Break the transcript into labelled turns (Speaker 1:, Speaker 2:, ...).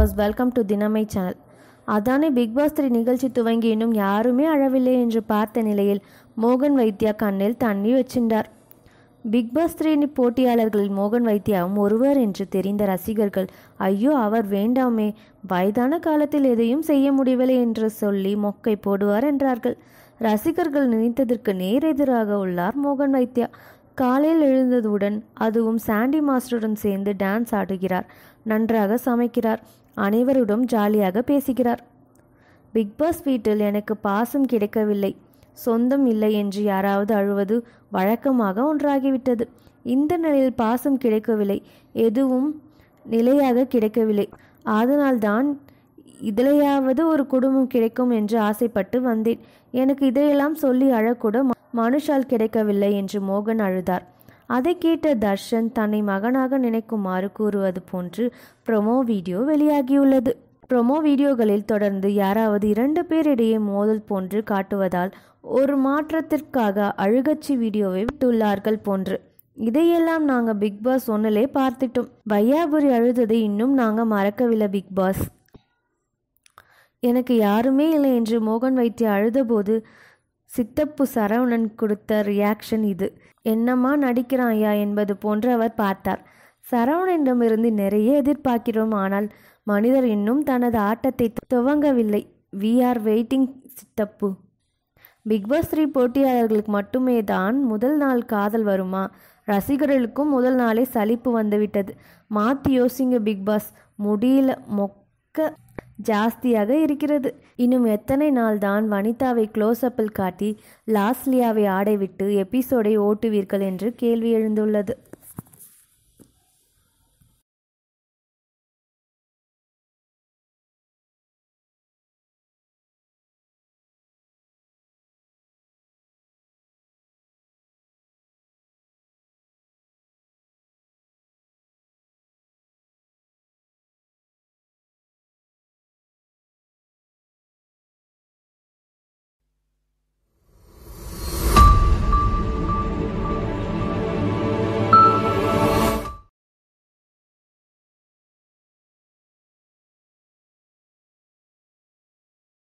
Speaker 1: viewers welcome to தினமை channel அதானே Bigg Boss three நிகழ்ச்சி துவங்கி இன்னும் யாருமே அழவில்லை என்று பார்த்த நிலையில் மோகன் வைத்யா கண்ணில் தண்ணி வச்சின்றார் பிக் பாஸ் த்ரீ போட்டியாளர்களில் மோகன் வைத்யாவும் ஒருவர் என்று தெரிந்த ரசிகர்கள் ஐயோ அவர் வேண்டாமே வயதான காலத்தில் எதையும் செய்ய முடியவில்லை என்று சொல்லி மொக்கை போடுவார் என்றார்கள் ரசிகர்கள் நினைத்ததற்கு நேரெதிராக உள்ளார் மோகன் வைத்யா காலையில் எழுந்ததுடன் அதுவும் சாண்டி மாஸ்டருடன் சேர்ந்து டான்ஸ் ஆடுகிறார் நன்றாக சமைக்கிறார் அனைவருடன் ஜாலியாக பேசுகிறார் பிக் பாஸ் வீட்டில் எனக்கு பாசம் கிடைக்கவில்லை சொந்தம் இல்லை என்று யாராவது அழுவது வழக்கமாக ஒன்றாகிவிட்டது இந்த நிலையில் பாசம் கிடைக்கவில்லை எதுவும் நிலையாக கிடைக்கவில்லை அதனால்தான் இதிலையாவது ஒரு குடும்பம் கிடைக்கும் என்று ஆசைப்பட்டு வந்தேன் எனக்கு இதையெல்லாம் சொல்லி அழக்கூட ம- மனுஷால் கிடைக்கவில்லை என்று மோகன் அழுதார் அதை கேட்ட தர்ஷன் தன்னை மகனாக நினைக்குமாறு கூறுவது போன்று ப்ரொமோ வீடியோ வெளியாகியுள்ளது ப்ரொமோ வீடியோகளில் தொடர்ந்து யாராவது இரண்டு பேரிடையே மோதல் போன்று காட்டுவதால் ஒரு மாற்றத்திற்காக அழுகச்சி வீடியோவை விட்டுள்ளார்கள் போன்று இதையெல்லாம் நாங்கள் பிக் பாஸ் ஒன்னிலே பார்த்துட்டோம் வையாபுரி அழுததை இன்னும் நாங்கள் மறக்கவில்லை பிக் பாஸ் எனக்கு யாருமே இல்லை என்று மோகன் வைத்திய அழுதபோது சித்தப்பு சரவணன் கொடுத்த ரியாக்ஷன் இது என்னம்மா நடிக்கிறான் ஐயா என்பது போன்று அவர் பார்த்தார் சரவணனிடமிருந்து நிறைய எதிர்பார்க்கிறோம் ஆனால் மனிதர் இன்னும் தனது ஆட்டத்தை துவங்கவில்லை வி ஆர் வெயிட்டிங் சித்தப்பு பிக் பாஸ் த்ரீ போட்டியாளர்களுக்கு மட்டுமே தான் முதல் நாள் காதல் வருமா ரசிகர்களுக்கும் முதல் நாளே சலிப்பு வந்துவிட்டது மாற்றி யோசிங்க பிக் பாஸ் முடியல மொக்க ஜாஸ்தியாக இருக்கிறது இன்னும் எத்தனை நாள் தான் வனிதாவை க்ளோஸ்அப்பில் காட்டி லாஸ்லியாவை ஆடைவிட்டு எபிசோடை ஓட்டுவீர்கள் என்று கேள்வி எழுந்துள்ளது